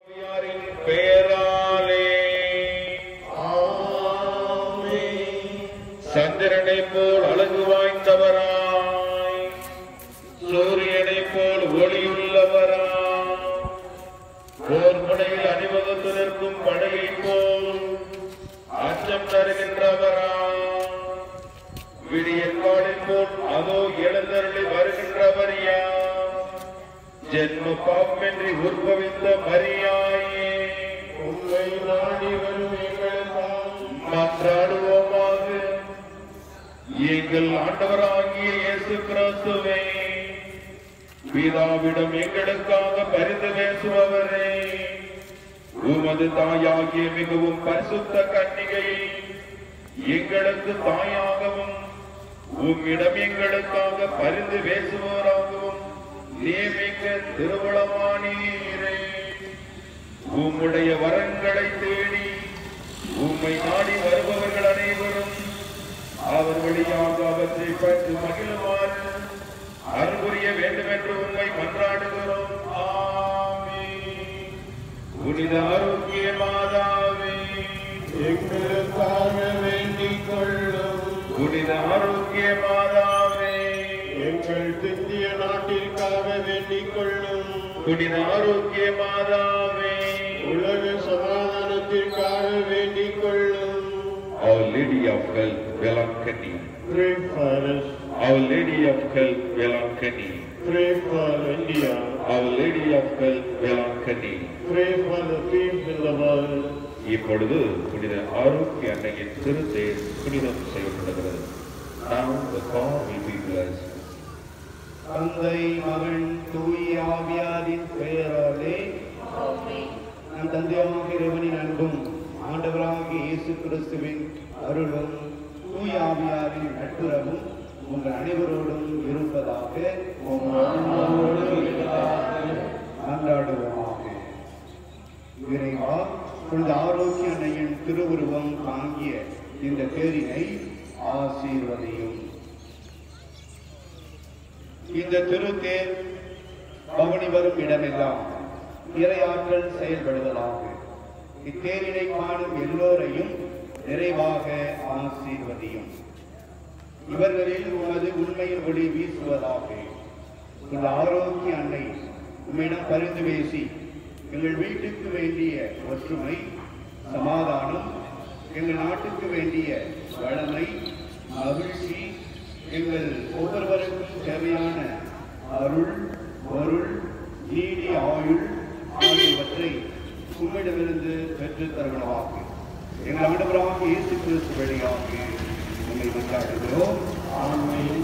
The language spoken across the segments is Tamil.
யாரின் பெயராலே சந்திரனை போல் அழகு வாய்ந்தவராய் சூரியனை போல் ஒளியுள்ளவராய் போர் முனையில் அணிவகுத்து நிற்கும் படையை போல் அச்சம் தருகின்றவராய் விடியற்காலின் போல் அதோ எழுந்தருளி வருகின்றவர் யார் ஜென்ம பாவமின்றி உற்பவித்த மரியாயே உங்களை நாடி வரும் எங்களுக்காக மன்றாடுவோமாக எங்கள் ஆண்டவராகிய இயேசு கிறிஸ்துவே பிதாவிடம் எங்களுக்காக பரிந்து பேசுபவரே உமது தாயாகிய மிகவும் பரிசுத்த கன்னிகையை எங்களுக்கு தாயாகவும் உம்மிடம் எங்களுக்காக பரிந்து பேசுவோராகவும் நியமிக்க திருவுளமானீரே உம்முடைய வரங்களை தேடி உம்மை நாடி வருபவர்கள் அனைவரும் அவர் வழியாக அவற்றை பற்றி மகிழுமாறு அன்புரிய வேண்டும் என்று உண்மை மன்றாடுகிறோம் ஆமென். புனித ஆரோக்கிய மாதாவே எங்களுக்காக வேண்டிக் கொள்ளும் புனித ஆரோக்கிய மாதாவே எங்கள் திந்திய நாட்டிற்காக வேண்டிக் கொள்ளும் புனித ஆரோக்கிய மாதாவே உலக சமாதானத்திற்காக வேண்டிக் கொள்ளும் Our Lady of Health, Velankani. Pray for us. Our Lady of Health, Velankani. Pray for India. Our Lady of Health, Velankani. Pray for the peace in the world. இப்பொழுது புனித ஆரோக்கிய அன்னையின் திருத்தேர் புனிதம் செய்யப்படுகிறது Now the car will be blessed. தந்தை மகன் தூய ஆவியாரின் பெயராலே நம் தந்தையாக இறைவனின் அன்பும் ஆண்டவராகிய இயேசு கிறிஸ்துவின் அருளும் தூய ஆவியாரின் நட்புறவும் உங்கள் அனைவரோடும் இருப்பதாக உம் ஆன்மாவோடும் இருப்பதாக மன்றாடுவோமாக இறைவா புனித ஆரோக்கிய அன்னையின் திருவுருவம் தாங்கிய இந்த தேரினை ஆசீர்வதியும் இந்த திருத்தேர் பவனி வரும் இடமெல்லாம் இறையாற்றல் செயல்படுவதாக இத்தேரினை காணும் எல்லோரையும் நிறைவாக ஆசீர்வதியும் இவர்களில் உமது உண்மையின் ஒளி வீசுவதாக இந்த ஆரோக்கிய அன்னை உம்மிடம் பரிந்து பேசி எங்கள் வீட்டுக்கு வேண்டிய ஒற்றுமை சமாதானம் எங்கள் நாட்டுக்கு வேண்டிய வளமை மகிழ்ச்சி எங்கள் ஒவ்வொருவருக்கும் தேவையான அருள் பொருள் நீடி ஆயுள் ஆகியவற்றை உம்மிடமிருந்து பெற்றுத் தருவனவாக எங்கள் ஆண்டவராக இயேசு கிறிஸ்து வழியாக உண்மை கொண்டாடுகிறோம் ஆண்மையும்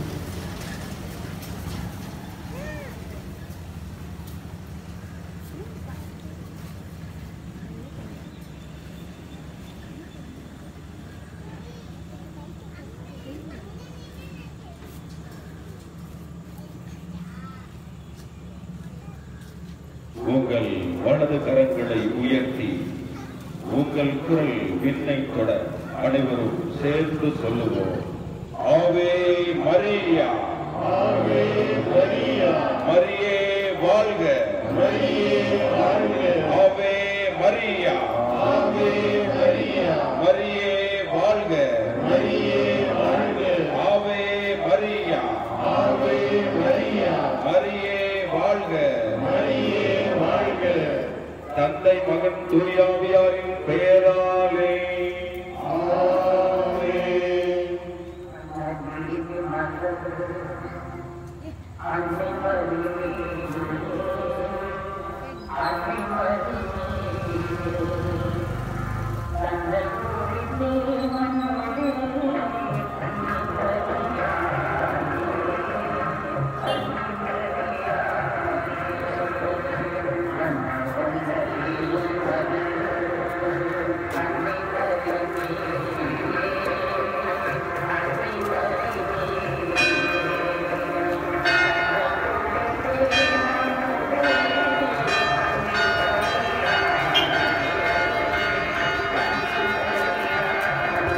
உங்கள் வலது கரங்களை உயர்த்தி உங்கள் குரல் விண்ணை தொட அனைவரும் சேர்ந்து சொல்லுவோம் ஆவே மரியா ஆவே மரியா மரியே வாழ்க மரியே வாழ்க ஆவே மரியா ஆவே மரியா மரியே வாழ்க மரியே வாழ்க ஆவே மரியா ஆவே மரியா மரியே வாழ்க மரியே வாழ்க தந்தை மகன் தூயாவியாரின் பெயராலே ஆமென் Thank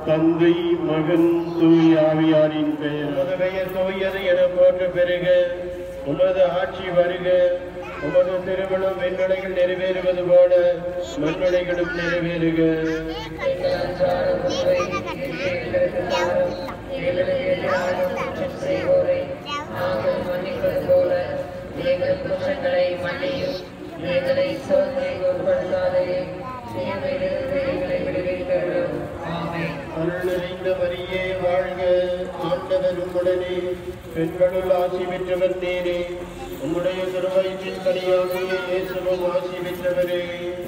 தந்தை மகன் தூய் ஆவியாரின் பெயர் உமது பெயர் தூயது என போற்ற பெருக உமது ஆட்சி வருக உமது திருமணம் விண்ணுலகில் நிறைவேறுவது போல மண்ணுலகிலும் நிறைவேறுக எங்கள் அன்றாட உணவை இன்று எங்களுக்கு தாரும். எங்களுக்கு எதிராக குற்றம் செய்வோரை நாங்கள் மன்னிப்பது போல எங்கள் குற்றங்களை மன்னியும் எங்களை சோதனைக்கு உட்படுத்தாதையும் தீமையிலிருந்து எங்களை விடுவித்தருளும் ஆமென் அருள் நிறைந்த மரியே வாழ்க ஆண்டவர் உம்முடனே பெண்களுள் ஆசி பெற்றவர் நேரே உம்முடைய திருவயிற்றின் கனியாகிய இயேசுவும் ஆசி பெற்றவரே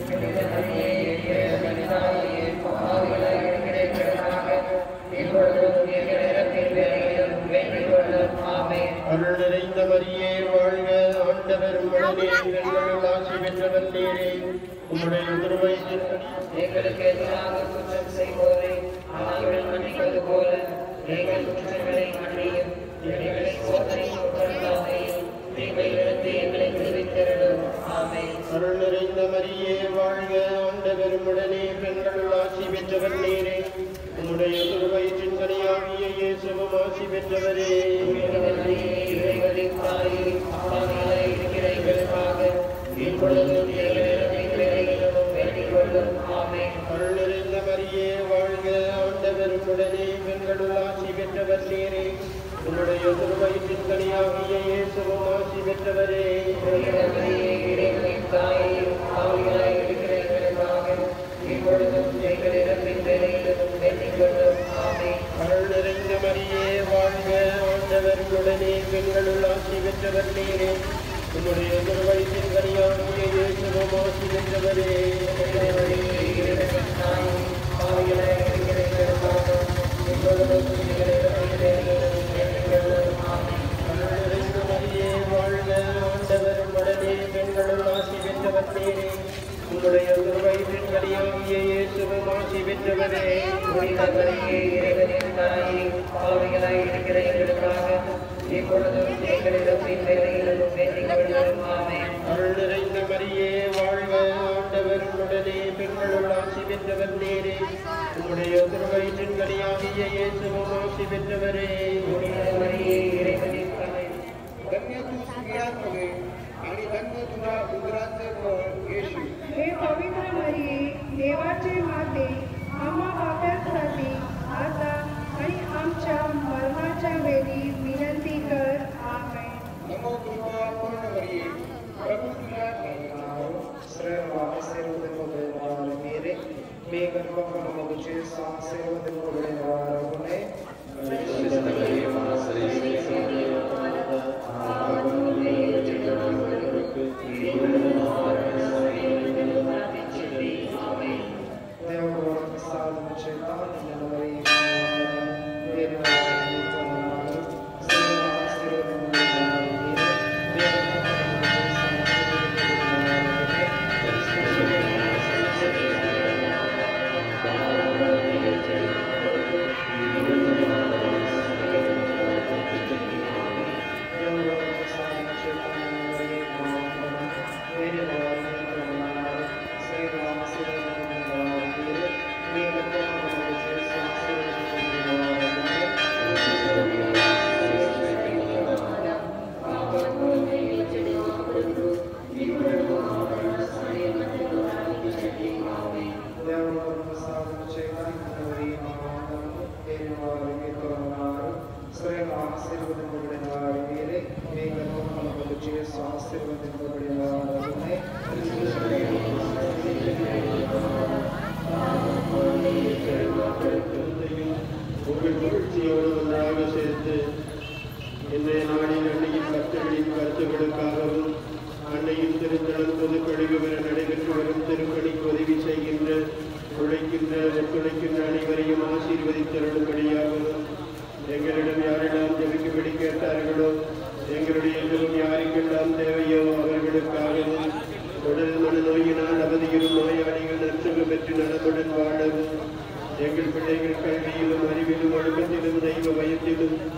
அருள் நிறைந்த மரியே வாழ்க ஆண்டவர் உம்முடனே பெண்களுள் ஆசி பெற்றவர் நேரே உம்முடைய திருவயிற்றின் கனி எங்களுக்கு எதிராக குற்றம் செய்வோரை நாங்கள் மன்னிப்பது போல எங்கள் குற்றங்களை மன்னியும் எங்களை சோதனைக்கு உட்படுத்தாதையும் தீமையிலிருந்து எங்களை விடுவித்தருளும் ஆமென் அருள் நிறைந்த மரியே வாழ்க ஆண்டவர் உடனே பெண்களுள் ஆசி பெற்றவர் நீரே உம்முடைய திருவயிற்றின் கனியாகிய இயேசுவும் ஆசி பெற்றவரே இறைவனின் தாயே, அப்பாவிகளாய் இருக்கிற எங்களுக்காக இப்பொழுதும் எங்களிடம் வேலையிலும் வேண்டிக் கொள்ளும் ஆமென் அருள் நிறைந்த மரியே வாழ்க ஆண்டவர் உடனே பெண்களுள் ஆசி பெற்றவர் நீரே உம்முடைய திருவயிற்றின் கனியாகிய இயேசுவும் ஆசி பெற்றவரே இறைவனையே, இறைவனின் தாயே, அப்பாவிகளாய் இருக்கிற எங்களுக்காக இப்பொழுதும் எங்களிடம் வேலையிலும் வேண்டிக் கொள்ளும் ஆமென் அருள் நிறைந்த மரியே வாழ்க ஆண்டவர் உடனே பெண்களுள் ஆசி பெற்றவர் நீரே உம்முடைய திருவயிற்றின் கனியாகிய இயேசுவும் ஆசி பெற்றவரே இறைவனின் தாயே, அப்பாவிகளாய் இருக்கிற எங்களுக்காக இப்பொழுதும் எங்களிடம் வேலையிலும் வேண்டிக் கொள்ளும் ஆமென் அருள்நிறைந்த மரியே வாழ்க ஆண்டவர் உடனே பெண்களுள் ஆசி பெற்றவர் நீரே உம்முடைய திருவயிற்றின் கனியாகிய இயேசுவும் ஆசி பெற்றவரே புனிதமரியே, இறைவனின் தாயே, பாவிகளாய் இருக்கிற எங்களுக்காக இப்பொழுதும் எங்களிடம் வேலையிலும் வேண்டிக் கொள்ளும் ஆமென் அருள் நிறைந்த மரியே வாழ்க ஆண்டவர் உடனே பெண்களுள் ஆசி பெற்றவர் நீரே உம்முடைய திருவயிற்றின் கனியாகிய இயேசுவும் ஆசி பெற்றவரே புனிதமரியே, இறைவனின் தாயே, धन्य तू स्त्रियात नव्हे आणि धन्य तुझ्या उदराचे फळ येशू हे पवित्र मरिये देवाचे माते आम्हा पाप्यांसाठी आता आणि आमच्या मरणाच्या वेळी विनंती कर आमेन नमो कृपा पूर्ण मरिये प्रभु तुझ्या ಶ್ರೇಯವಾಗಿ ಸೇರುವುದೆಂಬುದರ ಮೇಲೆ ಬೇಗರ್ಭ ಮಗುಚೆ ಸೇರುವುದೆಂಬುದರವರೇ ದೇವರ ಪ್ರಸಾದ ಚೇತಾನವರೇ உங்கள் மகிழ்ச்சியோடு ஒன்றாக சேர்த்து இன்றைய நாளில் அன்னையின் பக்தர்களின் கருத்துக்களுக்காகவும் அன்னையின் திருத்தலம் பொது கழிவு பெற நடைபெற்று வரும் திருப்பணிக்கு உதவி செய்கின்ற உழைக்கின்ற ஒத்துழைக்கின்ற அனைவரையும் ஆசீர்வதித்தருளும்படியாகவும் எங்களிடம் யாரெல்லாம் ஜெபிக்கும்படி கேட்டார்களோ எங்களுடைய எதிரும் யாருக்கெல்லாம் தேவையோ அவர்களுக்காகவும் உடல் மனநோயினால் அவதியிலும் நோயாளிகள் நற்சுகம் பெற்று நலமுடன் வாழவும் எங்கள் பிள்ளைகள் கல்வியிலும் அறிவிலும் ஒழுக்கத்திலும் தெய்வ பயத்திலும்